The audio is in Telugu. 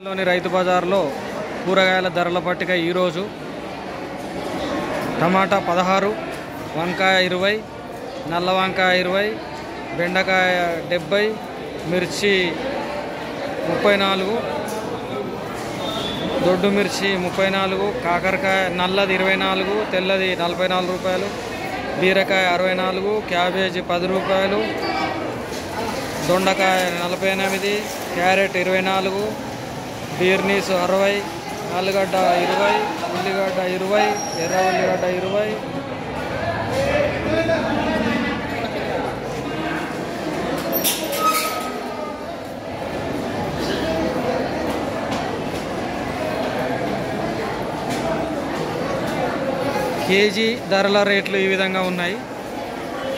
లోని రైతు బజార్లో కూరగాయల ధరల పట్టిక ఈరోజు టమాటా పదహారు వంకాయ ఇరవై నల్ల వంకాయ ఇరవై బెండకాయ డెబ్బై మిర్చి ముప్పై నాలుగు దొడ్డు మిర్చి ముప్పై నాలుగు కాకరకాయ నల్లది ఇరవై నాలుగు తెల్లది నలభై నాలుగు రూపాయలు బీరకాయ అరవై నాలుగు క్యాబేజీ పది రూపాయలు దొండకాయ నలభై ఎనిమిది క్యారెట్ ఇరవై నాలుగు బీర్నీస్ అరవై ఆలుగడ్డ ఇరవై ఉల్లిగడ్డ ఇరవై ఎర్ర ఉల్లిగడ్డ ఇరవై కేజీ ధరల రేట్లు ఈ విధంగా ఉన్నాయి